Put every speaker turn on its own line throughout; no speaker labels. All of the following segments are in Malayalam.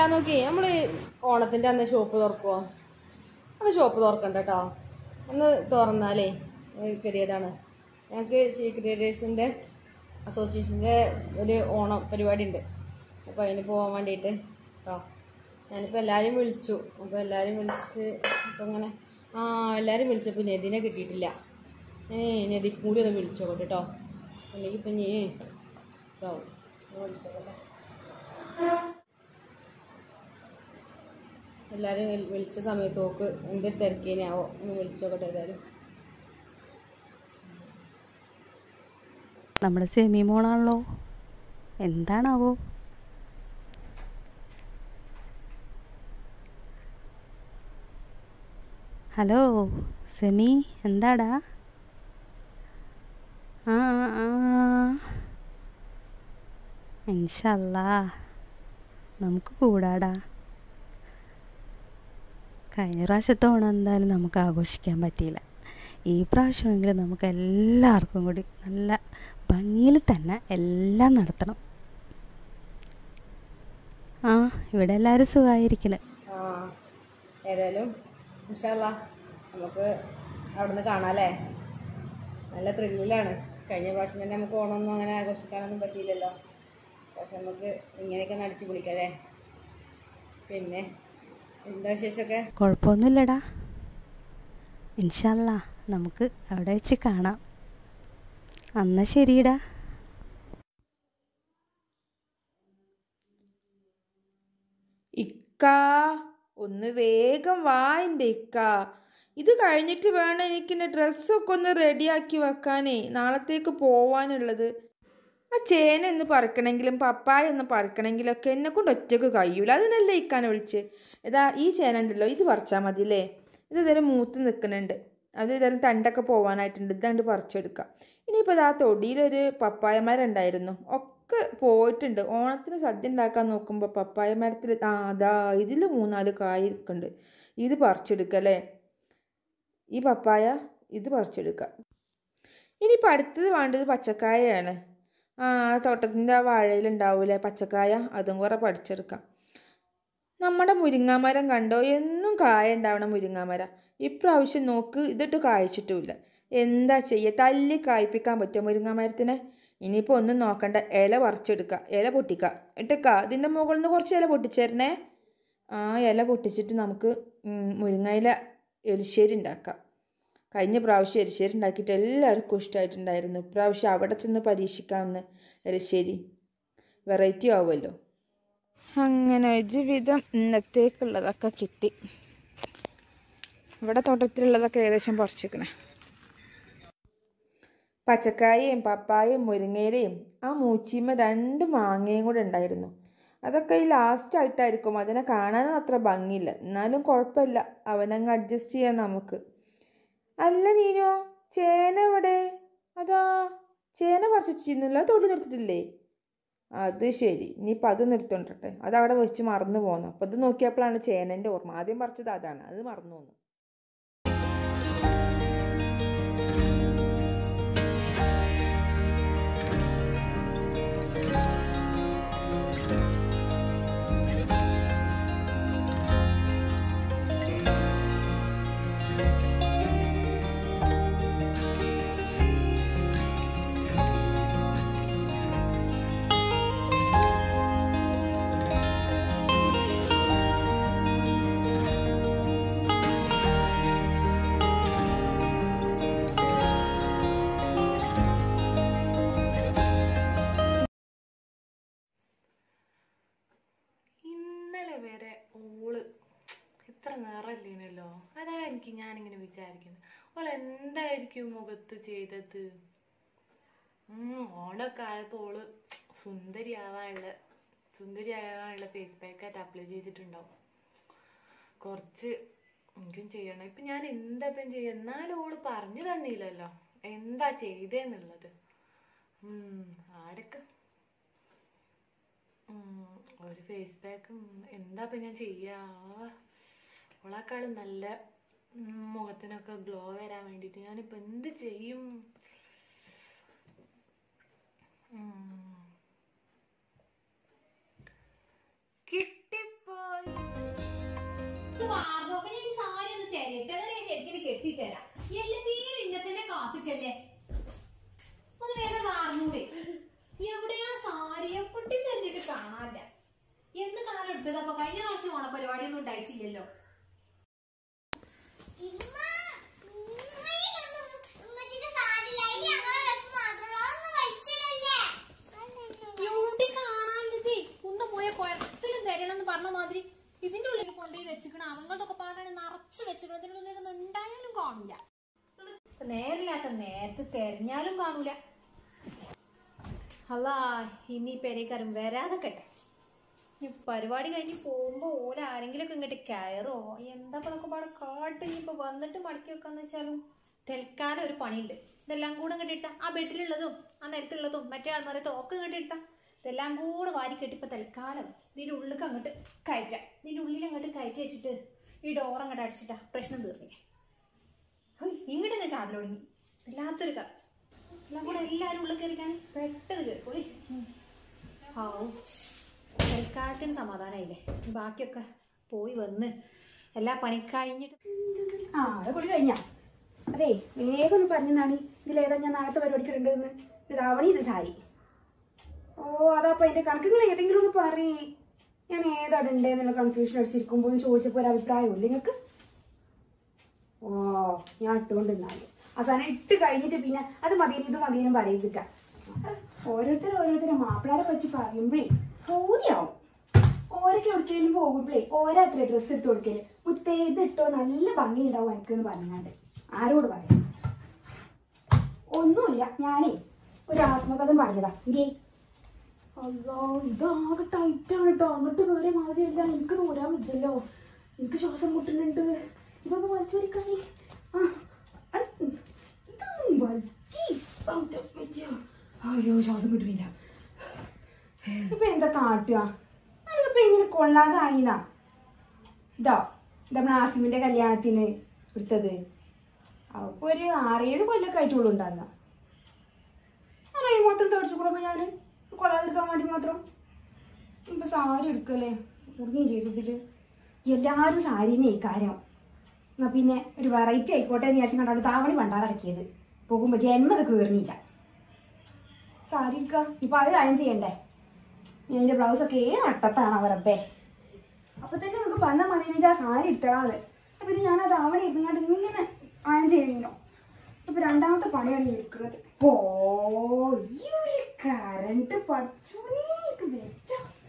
നോക്കി നമ്മള് ഓണത്തിന്റെ അന്ന് ഷോപ്പ് തുറക്കുവോ അന്ന് ഷോപ്പ് തുറക്കണ്ട കേട്ടോ അന്ന് തുറന്നാലേ ഗതികേടാണ് ഞങ്ങൾക്ക് സീക്രട്ടേഴ്സിന്റെ അസോസിയേഷന്റെ ഒരു ഓണം പരിപാടി ഉണ്ട് അപ്പോൾ അതിന് പോകാൻ വേണ്ടിയിട്ട് കേട്ടോ ഞാനിപ്പോൾ എല്ലാവരും വിളിച്ചു അപ്പോൾ എല്ലാവരും വിളിച്ച് അപ്പോൾ ഇങ്ങനെ ആ എല്ലാവരും വിളിച്ചപ്പോൾ നദിനെ കിട്ടിയിട്ടില്ല ഏ നദി കൂടി ഒന്ന് വിളിച്ചോട്ടെ കേട്ടോ അല്ലെങ്കിൽ ഇപ്പം നീ കേട്ടോ വിളിച്ചോട്ടെ എല്ലാവരും വിളി- വിളിച്ച സമയത്ത് ഓക്ക് എന്ത് തിരക്കേനാവോ ഒന്ന് വിളിച്ചോക്കട്ടെ ഏതായാലും
നമ്മുടെ സെമി മോളാണല്ലോ എന്താണാവോ ഹലോ സെമി എന്താടാ ആ ആ, ആ ഇൻഷല്ലാ നമുക്ക് കൂടാടാ കഴിഞ്ഞ പ്രാവശ്യത്തെ ഓണം എന്തായാലും നമുക്ക് ആഘോഷിക്കാൻ പറ്റിയില്ല ഈ പ്രാവശ്യമെങ്കിലും നമുക്ക് എല്ലാവർക്കും കൂടി നല്ല ഭംഗിയിൽ തന്നെ എല്ലാം നടത്തണം ആ ഇവിടെ എല്ലാവരും സുഖമായിരിക്കണം
ആ ഏതായാലും ഇൻഷാല്ലാ നമുക്ക് അവിടുന്ന് കാണാല്ലേ നല്ല ത്രില്ലിലാണ് കഴിഞ്ഞ പ്രാവശ്യം തന്നെ നമുക്ക് ഓണമൊന്നും അങ്ങനെ ആഘോഷിക്കാനൊന്നും പറ്റിയില്ലല്ലോ പക്ഷെ നമുക്ക് ഇങ്ങനെയൊക്കെ നടിച്ചു പിടിക്കല്ലേ പിന്നെ എന്താ വിശേഷമൊക്കെ
കുഴപ്പമൊന്നുമില്ലടാ ഇൻഷല്ല നമുക്ക് അവിടെ വെച്ച് കാണാം എന്നാ ശരിടാ
ഇക്ക ഒന്ന് വേഗം വാ എൻ്റെ ഇക്ക ഇത് കഴിഞ്ഞിട്ട് വേണം എനിക്കിൻ്റെ ഡ്രസ്സൊക്കെ ഒന്ന് റെഡിയാക്കി വെക്കാനേ നാളത്തേക്ക് പോവാനുള്ളത് ആ ചേന ഒന്ന് പറിക്കണമെങ്കിലും പപ്പായ ഒന്ന് പറിക്കണമെങ്കിലൊക്കെ എന്നെ കൊണ്ട് ഒറ്റക്ക് കഴിയൂല അതിനല്ലേ ഇക്കാനെ വിളിച്ച് ഇതാ ഈ ചേന ഉണ്ടല്ലോ ഇത് പറിച്ചാൽ മതിയല്ലേ ഇത് ഇതേലും മൂത്ത് നിൽക്കുന്നുണ്ട് അത് ഇതേലും തണ്ടൊക്കെ പോവാനായിട്ടുണ്ട് ഇതാണ്ട് പറിച്ചെടുക്കാം ഇനിയിപ്പോൾ ഇതാ തൊടിയിലൊരു പപ്പായ മരം ഉണ്ടായിരുന്നു ഒക്കെ പോയിട്ടുണ്ട് ഓണത്തിന് സദ്യ ഉണ്ടാക്കാൻ നോക്കുമ്പോൾ പപ്പായ മരത്തിൽ ആ അതാ ഇതിൽ മൂന്നാല് കായ് ഇരിക്കുന്നുണ്ട് ഇത് പറിച്ചെടുക്കല്ലേ ഈ പപ്പായ ഇത് പറിച്ചെടുക്കാം ഇനിയിപ്പോൾ അടുത്തത് വേണ്ടത് പച്ചക്കായയാണ് ആ തോട്ടത്തിൻ്റെ ആ വാഴയിലുണ്ടാവൂലേ പച്ചക്കായ അതും കൂടെ പഠിച്ചെടുക്കാം നമ്മുടെ മുരിങ്ങാമരം കണ്ടോ എന്നും കായ ഉണ്ടാവണം മുരിങ്ങാമരം ഇപ്രാവശ്യം നോക്ക് ഇതിട്ട് കായ്ച്ചിട്ടുമില്ല എന്താ ചെയ്യുക തല്ലി കായ്പ്പിക്കാൻ പറ്റുമോ മുരിങ്ങാമരത്തിനെ ഇനിയിപ്പോൾ ഒന്നും നോക്കണ്ട ഇല പറിച്ചെടുക്കുക ഇല പൊട്ടിക്കുക ഇട്ടക്ക ഇതിൻ്റെ മുകളിൽ നിന്ന് കുറച്ച് ഇല പൊട്ടിച്ചേരണേ ആ ഇല പൊട്ടിച്ചിട്ട് നമുക്ക് ഉം, മുരിങ്ങ ഇല എലിശ്ശേരി ഉണ്ടാക്കാം കഴിഞ്ഞ പ്രാവശ്യം എരിശ്ശേരി ഉണ്ടാക്കിയിട്ട് എല്ലാവർക്കും ഇഷ്ടമായിട്ടുണ്ടായിരുന്നു ഇപ്രാവശ്യം അവിടെ ചെന്ന് പരീക്ഷിക്കാമെന്ന് എരിശ്ശേരി വെറൈറ്റി ആവുമല്ലോ അങ്ങനെ ഒരുവിധം ഇന്നത്തേക്കുള്ളതൊക്കെ കിട്ടി ഇവിടെ തോട്ടത്തിലുള്ളതൊക്കെ ഏകദേശം പറിച്ചിരിക്കണേ പച്ചക്കായയും പപ്പായയും മുരിങ്ങയിലയും ആ മൂച്ചിമ്മ രണ്ട് മാങ്ങയും കൂടെ ഉണ്ടായിരുന്നു അതൊക്കെ ഈ ലാസ്റ്റ് ആയിട്ടായിരിക്കും അതിനെ കാണാനും അത്ര ഭംഗിയില്ല എന്നാലും കുഴപ്പമില്ല അവനങ്ങ് അഡ്ജസ്റ്റ് ചെയ്യാം നമുക്ക് അല്ല നീനോ ചേന എവിടെ അതാ ചേന പറിച്ചിരുന്നില്ല തൊടി നിർത്തിട്ടില്ലേ അത് ശരി ഇനിയിപ്പോൾ അത് നിർത്തോണ്ടട്ടെ അത് അവിടെ വെച്ച് മറന്നു പോന്നു അപ്പോൾ ഇത് നോക്കിയപ്പോഴാണ് ചേനൻ്റെ ഓർമ്മ ആദ്യം പറിച്ചത് അതാണ് അത് മറന്നു പോന്നു
ഇന്നലെ വരെ ഓള് ഇത്ര നിറല്ലേനല്ലോ അതാ എനിക്ക് ഞാനിങ്ങനെ വിചാരിക്കുന്നത് ഓൾ എന്തായിരിക്കും മുഖത്ത് ചെയ്തത് ഉം, ഓണൊക്കെ ആയപ്പോൾ ഓള് സുന്ദരിയാവാനുള്ള സുന്ദരിയാവാനുള്ള ഫേസ് പാക്കായിട്ട് അപ്ലൈ ചെയ്തിട്ടുണ്ടാവും കുറച്ച് എനിക്കും ചെയ്യണം ഇപ്പം ഞാൻ എന്താ ഇപ്പം ചെയ്യുക എന്നാലും ഓള് പറഞ്ഞു തന്നില്ലല്ലോ എന്താ ചെയ്തേന്നുള്ളത് ഉം, ആടൊക്കെ ഉം, ഒരു ഫേസ് പാക്കും എന്താ ഇപ്പം ഞാൻ ചെയ്യാ ഓളെക്കാളും നല്ല ഉം, മുഖത്തിനൊക്കെ ഗ്ലോ വരാൻ വേണ്ടിയിട്ട് ഞാനിപ്പോൾ എന്ത് ചെയ്യും ഉം. കിട്ടിപ്പോ
തരാം എല്ലാത്തിനും ഇന്നത്തെ കാത്തിക്കല്ലേ ഒന്ന് വേറെ കാർന്നൂടെ എവിടെയാണ് സാരി എപ്പോഴും തെരഞ്ഞിട്ട് കാണാനില്ല എന്ത് കാലം എടുത്തത് അപ്പൊ കഴിഞ്ഞ പ്രാവശ്യം ഓണപരിപാടി ഒന്നും ഉണ്ടായിട്ടില്ലല്ലോ എവിടെ കാണാനില്ലേ ഒന്ന് പോയ കൊരത്തിലും തരണമെന്ന് പറഞ്ഞ മാതിരി ഇതിന്റെ ഉള്ളിൽ കൊണ്ടുപോയി വെച്ചിക്കണ അതുങ്ങളതൊക്കെ പാടാണ് നിറച്ച് വെച്ചിക്കണം ഇതിന്റെ ഉള്ളിൽ ഉണ്ടായാലും കാണൂല ഇപ്പൊ നേരില്ലാത്ത നേരത്തെ തെരഞ്ഞാലും കാണൂല അല്ല ഇനി പെരേക്കാരും വരാതെ കേട്ടെ ഈ പരിപാടി കഴിഞ്ഞ് പോകുമ്പോ ഓല ആരെങ്കിലും ഒക്കെ ഇങ്ങോട്ട് കയറോ എന്താ ഇപ്പൊ ഇതൊക്കെ പാടെ കാട്ട് ഇനിയിപ്പോ വന്നിട്ട് മടക്കി വെക്കാന്ന് വെച്ചാലും തൽക്കാലം ഒരു പണിയുണ്ട് ഇതെല്ലാം കൂടെ ഇങ്ങോട്ട് ഇട്ടാ ആ ബെഡിലുള്ളതും ആ നിലത്തുള്ളതും മറ്റേ ആൾമാരത്തും ഒക്കെ ഇങ്ങോട്ട് ഇട്ടാ ഇതെല്ലാം കൂടെ വാരി കെട്ടിപ്പോ തൽക്കാലം ഇതിന്റെ ഉള്ളിലേക്ക് അങ്ങോട്ട് കയറ്റാം ഇതിന്റെ ഉള്ളിൽ അങ്ങോട്ട് കയറ്റി വെച്ചിട്ട് ഈ ഡോർ അങ്ങോട്ട് അടിച്ചിട്ടാ പ്രശ്നം തീർന്നില്ലേ ഇങ്ങോട്ട് തന്നെ ചാടൽ തുടങ്ങി വല്ലാത്തൊരു കഥ എല്ലാം കൂടെ എല്ലാവരും ഉള്ളിൽ കയറിക്കാണ് പെട്ടത് കേൾക്കോളി ഹാവൂ തൽക്കാലത്തിന് സമാധാനമായില്ലേ ഇനി ബാക്കിയൊക്കെ പോയി വന്ന് എല്ലാ പണി കഴിഞ്ഞിട്ട്
ആ അത് കൂടി കഴിഞ്ഞാ അതെ വേഗം ഒന്ന് പറഞ്ഞാണ് ഇതിലേതാ ഞാൻ നാളത്തെ പരിപാടിക്ക് ഇടേണ്ടതെന്ന് ഇത് ധാവണി ഇത് സാരി ഓ അതാപ്പ അതിന്റെ കണക്കുകൾ ഏതെങ്കിലും ഒന്ന് പറയേ ഞാൻ ഏതാ ഇടണ്ടേന്നുള്ള കൺഫ്യൂഷൻ അടിച്ചിരിക്കുമ്പോ ഒന്ന് ചോദിച്ചപ്പോ ഒരു അഭിപ്രായമില്ല നിങ്ങൾക്ക് ഓ ഞാൻ ഇട്ടുകൊണ്ട് നിന്നാല് അവസാനം ഇട്ട് കഴിഞ്ഞിട്ട് പിന്നെ അത് മതിയെന്ന് ഇത് മതിയെന്നും പറയില്ല ഓരോരുത്തർ ഓരോരുത്തരെ മാപ്പിളാരെ പറ്റി പറയുമ്പോഴേ പൂതിയാവും ഓരൊക്കെ എവിടേക്കെങ്കിലും പോകുമ്പോഴേ ഓരോ അത്ര ഡ്രസ്സ് എടുത്ത് കൊടുക്കല് മുത്തേ ഇത് ഇട്ടോ നല്ല ഭംഗി ഉണ്ടാവും എനിക്കെന്ന് പറഞ്ഞാണ്ട് ആരോട് പറയാം ഒന്നുമില്ല ഞാനേ ഒരു ആത്മകഥ പറഞ്ഞതാ ഇല്ലേ അല്ലോ ഇതാകെ ടൈറ്റാണ് കേട്ടോ അങ്ങോട്ട് കയറിയ മാതിരിയല്ല എനിക്ക് ദൂരാൻ പറ്റില്ലല്ലോ എനിക്ക് ശ്വാസം മുട്ടുന്നുണ്ട് ഇതൊന്ന് വലിച്ചു വലിക്കണേ ആ അ- ഇതൊന്നും വലിക്കി ഔട്ട് ഓഫ് വെച്ചോ അയ്യോ ശ്വാസം കിട്ടുന്നില്ല ഇപ്പൊ എന്താ കാട്ടുക അതിപ്പോ ഇങ്ങനെ കൊള്ളാതായിന്നാ ഇതോ ഇതാ നമ്മളെ ആസിമിന്റെ കല്യാണത്തിന് എടുത്തത് അപ്പൊ ഒരു ആറേഴ് കൊല്ലൊക്കെ ആയിട്ടുള്ളൂ ഉണ്ടാകുക അല്ല മാത്രം തുടച്ചു കൂടുമ്പോ ഞാന് കൊള്ളാതിരിക്കാൻ വേണ്ടി മാത്രം ഇപ്പൊ സാരി എടുക്കല്ലേ ഉറങ്ങി ചെയ്തതില് എല്ലാരും സാരിനെ കാര്യം എന്നാ പിന്നെ ഒരു വെറൈറ്റി ആയിക്കോട്ടെ എന്ന് വിചാരിച്ചു കണ്ടോണ്ട് താവണി പണ്ടാറടക്കിയത് പോകുമ്പോ ജന്മത് കീറിനില്ല സാരി എടുക്ക ഇപ്പൊ അത് കാര്യം ചെയ്യണ്ടേ ഞാൻ എന്റെ ബ്ലൗസ് ഒക്കെ ഏത് അട്ടത്താണ് അവരപ്പേ അപ്പൊ തന്നെ നമുക്ക് പറഞ്ഞാൽ മതി എന്ന് വെച്ചാൽ സാരി എടുത്തതാണ് അപ്പൊ പിന്നെ ഞാൻ അത് അവിടെ ഇരുന്നാണ്ട് ഇങ്ങനെ ആയം ചെയ്തിരുന്നോ അപ്പൊ രണ്ടാമത്തെ പണിയാണ് ഈ എടുക്കുന്നത് ഓ ഈ ഒരു കറണ്ട് പഠിച്ചോണേക്ക് വെച്ച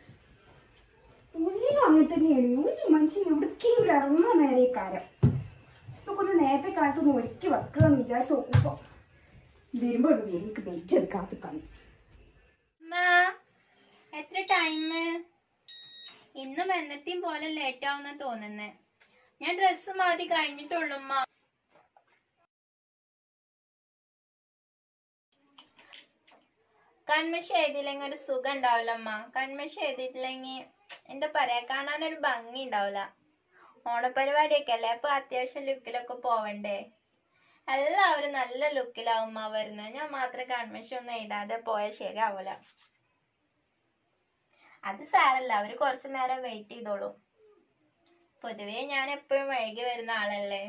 ഉള്ളിലും അങ്ങനെ തന്നെയാണ് ഒരു മനുഷ്യൻ എവിടേക്കെങ്കിലും ഇറങ്ങുന്ന നേരെ ഈ കാര്യം ഇതൊക്കെ ഒന്ന് നേരത്തെ കാലത്ത് ഒന്ന് ഒരുക്കി വെക്കുക എന്ന് വിചാരിച്ചു നോക്കുമ്പോ വരുമ്പോ എനിക്ക് വെയിറ്റ് ചെയ്ത് കാത്തു കാണും
എത്ര ടൈം ഇന്നും എന്നത്തെയും പോലെ ലേറ്റ് ആവുന്ന തോന്നുന്നേ ഞാൻ ഡ്രസ്സ് മാറ്റി കഴിഞ്ഞിട്ടുള്ളൂ ഉമ്മ കൺമഷ എഴുതിയില്ലെങ്കിൽ ഒരു സുഖം ഉണ്ടാവില്ല അമ്മ കൺമഷ എഴുതിയിട്ടില്ലെങ്കിൽ എന്താ പറയാ കാണാനൊരു ഭംഗി ഉണ്ടാവില്ല ഓണപരിപാടിയൊക്കെ അല്ലേ അപ്പൊ അത്യാവശ്യം ലുക്കിലൊക്കെ പോവണ്ടേ എല്ലാവരും നല്ല ലുക്കിലാവും ഉമ്മ വരുന്നത് ഞാൻ മാത്രം കൺമഷ ഒന്നും എഴുതാതെ പോയാൽ ശരിയാവൂല അത് സാരല്ല അവര് കുറച്ചു നേരം വെയിറ്റ് ചെയ്തോളൂ പൊതുവേ ഞാൻ എപ്പോഴും വൈകി വരുന്ന ആളല്ലേ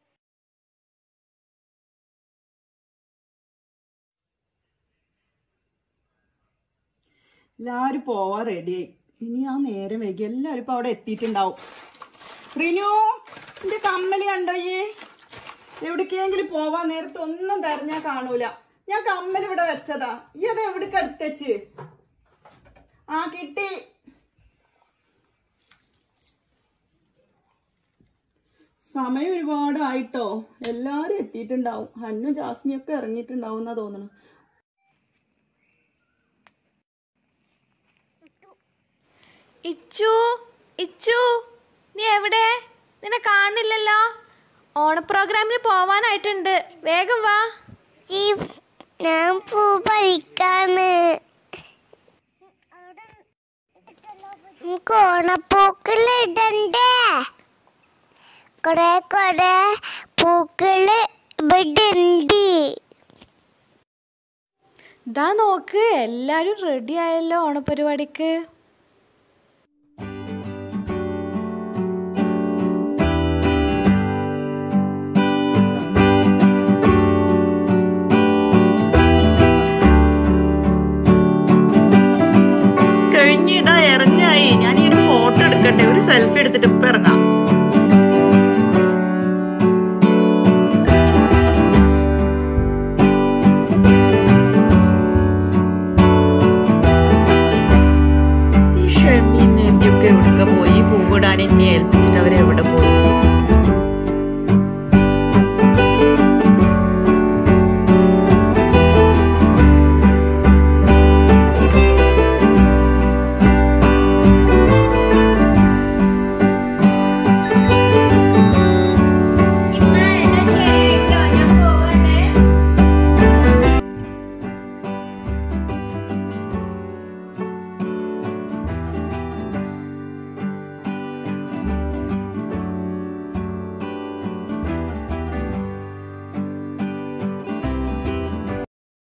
എല്ലാരും പോവാൻ റെഡിയായി ഇനി ആ നേരം വൈകി എല്ലാരും ഇപ്പൊ അവിടെ എത്തിയിട്ടുണ്ടാവും റിനു എന്റെ കമ്മല് കണ്ടോ ഈ എവിടേക്കെങ്കിലും പോവാൻ നേരത്തെ ഒന്നും തെരഞ്ഞാ കാണൂല ഞാൻ കമ്മൽ ഇവിടെ വെച്ചതാ ഈ അത് എവിടേക്ക് എടുത്തച്ച് ആ കിട്ടി സമയം ഒരുപാട് ആയിട്ടോ എല്ലാരും എത്തിയിട്ടുണ്ടാവും ഹന്നു ജാസ്മിയൊക്കെ ഇറങ്ങിയിട്ടുണ്ടാവും എന്നാ തോന്നുന്നു
ഇച്ചു ഇച്ചു നീ എവിടെ നിന്നെ കാണുന്നില്ലല്ലോ ഓണപ്രോഗ്രാമിന് പോവാനായിട്ടുണ്ട് വേഗം വാ
ഞാൻ പൂ പറിക്കാണ് നമുക്ക് ഓണപ്പൂക്കളിടണ്ടേ കൊറേ കൊറേ പൂക്കള് ഇവിടെ ഉണ്ട്
ഇതാ നോക്ക് എല്ലാരും റെഡി ആയല്ലോ ഓണപരിപാടിക്ക്
നിൽക്കട്ടെ ഒരു സെൽഫി എടുത്തിട്ട് ഇപ്പം ഇറങ്ങാം